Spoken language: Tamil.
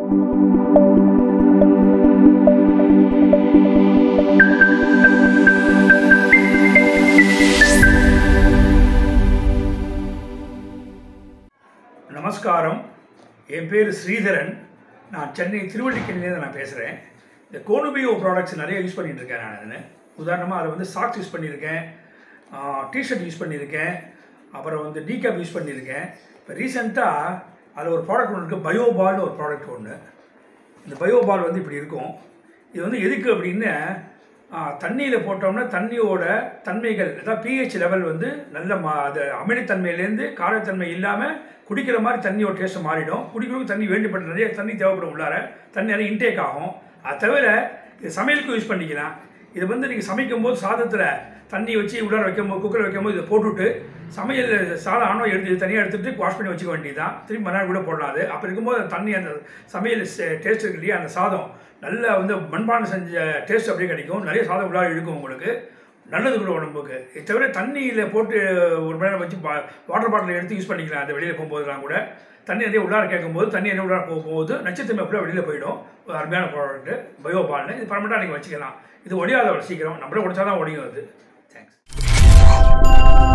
நமஸ்காரம் என் பேர் ஸ்ரீதரன் நான் சென்னை திருவள்ளிக்கேணிலேருந்து நான் பேசுகிறேன் இந்த கோனுபியோ ப்ராடக்ட்ஸ் நிறைய யூஸ் பண்ணிட்டு இருக்கேன் நான் உதாரணமாக அதை வந்து சாக்ஸ் யூஸ் பண்ணியிருக்கேன் டிஷர்ட் யூஸ் பண்ணியிருக்கேன் அப்புறம் வந்து டீகேப் யூஸ் பண்ணியிருக்கேன் இப்போ ரீசெண்டாக அதில் ஒரு ப்ராடக்ட் ஒன்று இருக்குது பயோபால்னு ஒரு ப்ராடக்ட் ஒன்று இந்த பயோபால் வந்து இப்படி இருக்கும் இது வந்து எதுக்கு அப்படின்னு தண்ணியில் போட்டோம்னா தண்ணியோட தன்மைகள் அதாவது பிஹெச் லெவல் வந்து நல்ல மா அது அமிலத்தன்மையிலேருந்து காரத்தன்மை இல்லாமல் குடிக்கிற மாதிரி தண்ணியோட டேஸ்ட் மாறிடும் குடிக்கிறதுக்கு தண்ணி வேண்டிப்பட்ட நிறைய தண்ணி தேவைப்படும் உள்ளார தண்ணி நிறைய இன்டேக் ஆகும் அது தவிர இது சமையலுக்கும் யூஸ் பண்ணிக்கலாம் இது வந்து நீங்கள் சமைக்கும் போது சாதத்தில் தண்ணி வச்சு உள்ளார வைக்கும் போது குக்கரில் வைக்கும் போது இதை போட்டுவிட்டு சமையல் சாதம் ஆனோ எடுத்து இது தனியாக எடுத்துகிட்டு வாஷ் பண்ணி வச்சுக்க வேண்டியதுதான் திரும்பி மறுநாள் கூட போடலாம் அது அப்போ இருக்கும்போது அந்த தண்ணி அந்த சமையல் டேஸ்ட் இருக்கு இல்லையா அந்த சாதம் நல்ல வந்து மண்பானை செஞ்ச டேஸ்ட் அப்படியே கிடைக்கும் நிறைய சாதம் உள்ளார இழுக்கும் உங்களுக்கு நல்லது கூட உடம்புக்கு இது தவிர தண்ணியில் போட்டு ஒரு மணி நேரம் வச்சு வாட்டர் பாட்டில் எடுத்து யூஸ் பண்ணிக்கலாம் அந்த வெளியில் போகும்போதெல்லாம் கூட தண்ணி நிறைய உள்ளார கேட்கும்போது தண்ணி நிறைய உள்ளார போகும்போது நட்சத்திரம் ஃபுல்லாக வெளியில் போயிடும் ஒரு அருமையான ப்ராடக்ட்டு பயோபால்னு இது பர்மனெண்ட்டாக நீங்கள் வச்சுக்கலாம் இது ஒடியாத சீக்கிரம் நம்மளே உடைச்சா தான் ஒடியும் அது தேங்க்ஸ்